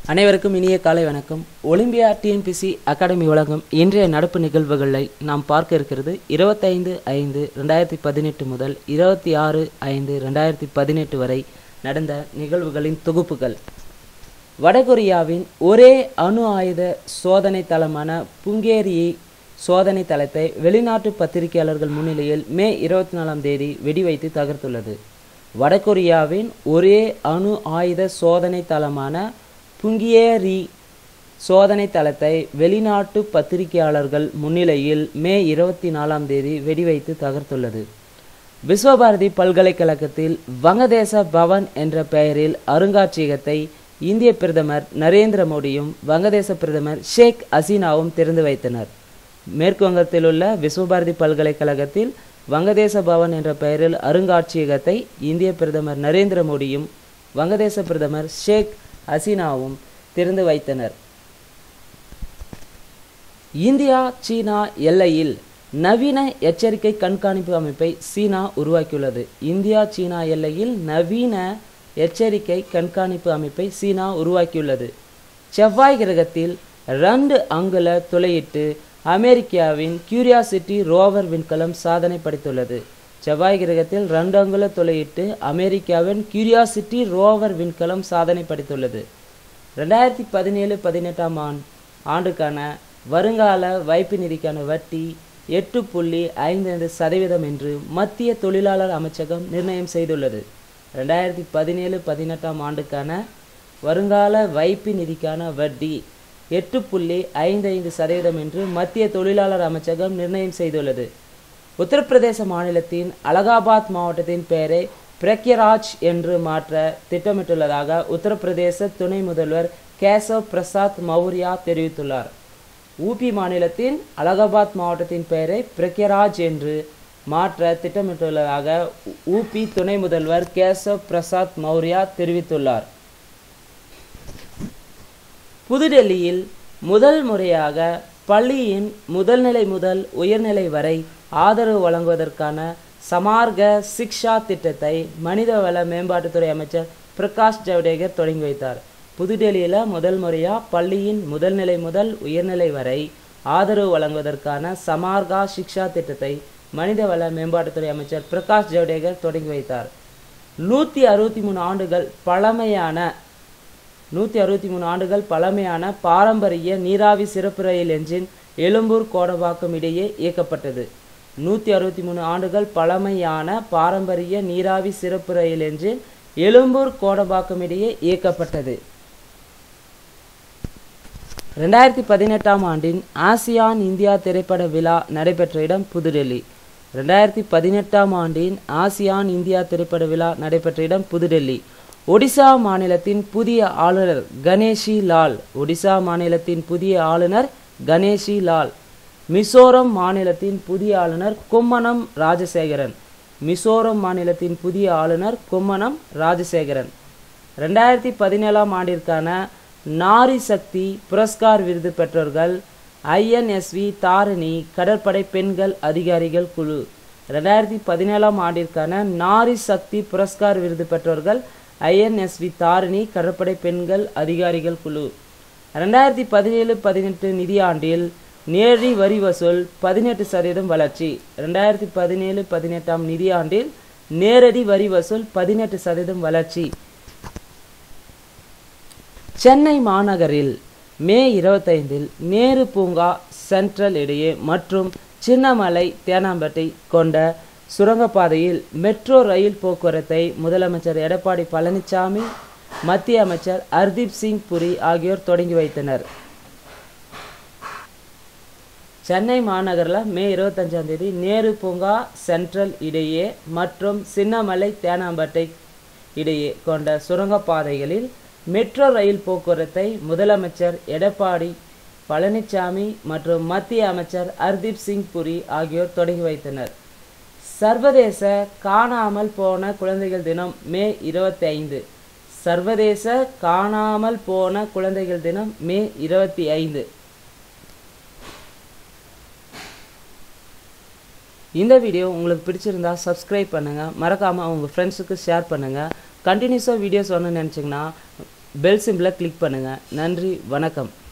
அனைவருக்கும் இனிய காலை வணக்கம் ஒலிம்பியா டிஎன்பிசி அகாடமி வழங்கும் இன்றைய நடப்பு நிகழ்வுகளை நாம் பார்க்க இருக்கிறது இருபத்தைந்து ஐந்து ரெண்டாயிரத்தி பதினெட்டு முதல் இருபத்தி ஆறு ஐந்து ரெண்டாயிரத்தி பதினெட்டு வரை நடந்த நிகழ்வுகளின் தொகுப்புகள் வடகொரியாவின் ஒரே அணு ஆயுத சோதனை தளமான புங்கேரி சோதனை தளத்தை வெளிநாட்டு பத்திரிகையாளர்கள் முன்னிலையில் மே இருபத்தி நாலாம் தேதி வெடிவைத்து தகர்த்துள்ளது வடகொரியாவின் ஒரே அணு ஆயுத சோதனை தளமான புங்கியேரி சோதனை தளத்தை வெளிநாட்டு பத்திரிகையாளர்கள் முன்னிலையில் மே இருபத்தி நாலாம் தேதி வெடிவைத்து தகர்த்துள்ளது விஸ்வபாரதி பல்கலைக்கழகத்தில் வங்கதேச பவன் என்ற பெயரில் அருங்காட்சியகத்தை இந்திய பிரதமர் நரேந்திர மோடியும் வங்கதேச பிரதமர் ஷேக் ஹசீனாவும் திறந்து வைத்தனர் மேற்கு வங்கத்தில் உள்ள விஸ்வபாரதி பல்கலைக்கழகத்தில் வங்கதேச பவன் என்ற பெயரில் அருங்காட்சியகத்தை இந்திய பிரதமர் நரேந்திர மோடியும் வங்கதேச பிரதமர் ஷேக் ஹசீனாவும் திறந்து வைத்தனர் இந்தியா சீனா எல்லையில் நவீன எச்சரிக்கை கண்காணிப்பு அமைப்பை சீனா உருவாக்கியுள்ளது இந்தியா சீனா எல்லையில் நவீன எச்சரிக்கை கண்காணிப்பு அமைப்பை சீனா உருவாக்கியுள்ளது செவ்வாய் கிரகத்தில் ரெண்டு அங்குல துளையிட்டு அமெரிக்காவின் கியூரியாசிட்டி ரோவர் விண்கலம் சாதனை படைத்துள்ளது செவ்வாய் கிரகத்தில் ரெண்டு அங்குல துளையிட்டு அமெரிக்காவின் கியூரியாசிட்டி ரோவர் விண்கலம் சாதனை படைத்துள்ளது ரெண்டாயிரத்தி பதினேழு பதினெட்டாம் ஆண்டு ஆண்டுக்கான வருங்கால வைப்பு நிதிக்கான வட்டி எட்டு புள்ளி ஐந்து ஐந்து சதவீதம் என்று மத்திய தொழிலாளர் அமைச்சகம் நிர்ணயம் செய்துள்ளது ரெண்டாயிரத்தி பதினேழு பதினெட்டாம் ஆண்டுக்கான வருங்கால வைப்பு நிதிக்கான வட்டி எட்டு புள்ளி ஐந்து ஐந்து சதவீதம் என்று மத்திய தொழிலாளர் அமைச்சகம் நிர்ணயம் செய்துள்ளது உத்தரப்பிரதேச மாநிலத்தின் அலகாபாத் மாவட்டத்தின் பெயரை பிரக்யராஜ் என்று மாற்ற திட்டமிட்டுள்ளதாக உத்தரப்பிரதேச துணை முதல்வர் கேசவ் பிரசாத் மௌரியா தெரிவித்துள்ளார் ஊபி மாநிலத்தின் அலகாபாத் மாவட்டத்தின் பெயரை பிரக்யராஜ் என்று மாற்ற திட்டமிட்டுள்ளதாக ஊபி துணை முதல்வர் கேசவ் பிரசாத் மௌரியா தெரிவித்துள்ளார் புதுடெல்லியில் முதல் முறையாக பள்ளியின் முதல்நிலை முதல் உயர்நிலை வரை ஆதரவு வழங்குவதற்கான சமார்க சிக்ஷா திட்டத்தை மனிதவள மேம்பாட்டுத்துறை அமைச்சர் பிரகாஷ் ஜவடேகர் தொடங்கி வைத்தார் புதுடெல்லியில் முதல் முறையாக பள்ளியின் முதல்நிலை முதல் உயர்நிலை வரை ஆதரவு வழங்குவதற்கான சமார்கா சிக்ஷா திட்டத்தை மனிதவள மேம்பாட்டுத்துறை அமைச்சர் பிரகாஷ் ஜவடேகர் தொடங்கி வைத்தார் நூற்றி அறுபத்தி மூணு ஆண்டுகள் பழமையான நூற்றி அறுபத்தி மூணு ஆண்டுகள் பழமையான பாரம்பரிய நீராவி சிறப்பு ரயில் என்ஜின் எழும்பூர் கோடம்பாக்கம் இடையே இயக்கப்பட்டது நூற்றி அறுபத்தி மூணு ஆண்டுகள் பழமையான பாரம்பரிய நீராவி சிறப்பு ரயில் என்ஜின் எழும்பூர் கோடம்பாக்கம் இடையே இயக்கப்பட்டது ரெண்டாயிரத்தி பதினெட்டாம் ஆண்டின் ஆசியான் இந்தியா திரைப்பட விழா நடைபெற்ற இடம் புதுடெல்லி ரெண்டாயிரத்தி பதினெட்டாம் ஆண்டின் ஆசியான் இந்தியா திரைப்பட விழா நடைபெற்ற இடம் புதுடெல்லி ஒடிசா மாநிலத்தின் புதிய ஆளுநர் கணேஷி லால் ஒடிசா மாநிலத்தின் புதிய ஆளுநர் கணேஷி லால் மிசோரம் மாநிலத்தின் புதிய ஆளுநர் கும்மனம் ராஜசேகரன் மிசோரம் மாநிலத்தின் புதிய ஆளுநர் கும்மனம் ராஜசேகரன் ரெண்டாயிரத்தி பதினேழாம் ஆண்டிற்கான நாரி சக்தி புரஸ்கார் விருது பெற்றோர்கள் ஐஎன்எஸ்வி தாரிணி கடற்படை பெண்கள் அதிகாரிகள் குழு ரெண்டாயிரத்தி பதினேழாம் ஆண்டிற்கான நாரி சக்தி புரஸ்கார் விருது பெற்றோர்கள் ஐஎன்எஸ்வி தாரிணி கடற்படை பெண்கள் அதிகாரிகள் குழு ரெண்டாயிரத்தி பதினேழு பதினெட்டு நிதியாண்டில் நேரடி வரி வசூல் பதினெட்டு சதவீதம் வளர்ச்சி ரெண்டாயிரத்தி பதினேழு பதினெட்டாம் நிதியாண்டில் நேரடி வரி வசூல் பதினெட்டு சதவீதம் வளர்ச்சி சென்னை மாநகரில் மே இருபத்தைந்தில் நேரு பூங்கா சென்ட்ரல் இடையே மற்றும் சின்னமலை தேனாம்பேட்டை கொண்ட சுரங்கப்பாதையில் மெட்ரோ ரயில் போக்குவரத்தை முதலமைச்சர் எடப்பாடி பழனிசாமி மத்திய அமைச்சர் ஹர்தீப் சிங் புரி ஆகியோர் தொடங்கி வைத்தனர் சென்னை மாநகரில் மே இருபத்தஞ்சாம் தேதி நேரு பூங்கா சென்ட்ரல் இடையே மற்றும் சின்னமலை தேனாம்பேட்டை இடையே கொண்ட சுரங்கப்பாதைகளில் மெட்ரோ ரயில் போக்குவரத்தை முதலமைச்சர் எடப்பாடி பழனிசாமி மற்றும் மத்திய அமைச்சர் ஹர்தீப் சிங் புரி ஆகியோர் தொடங்கி வைத்தனர் சர்வதேச காணாமல் போன குழந்தைகள் தினம் மே இருபத்தி ஐந்து சர்வதேச காணாமல் போன குழந்தைகள் தினம் மே இருபத்தி ஐந்து இந்த வீடியோ உங்களுக்கு பிடிச்சிருந்தா சப்ஸ்கிரைப் பண்ணுங்கள் மறக்காமல் உங்கள் ஃப்ரெண்ட்ஸுக்கு ஷேர் பண்ணுங்கள் கண்டினியூஸாக வீடியோஸ் வரணும்னு நினச்சிங்கன்னா பெல் சிம்பிளை கிளிக் பண்ணுங்கள் நன்றி வணக்கம்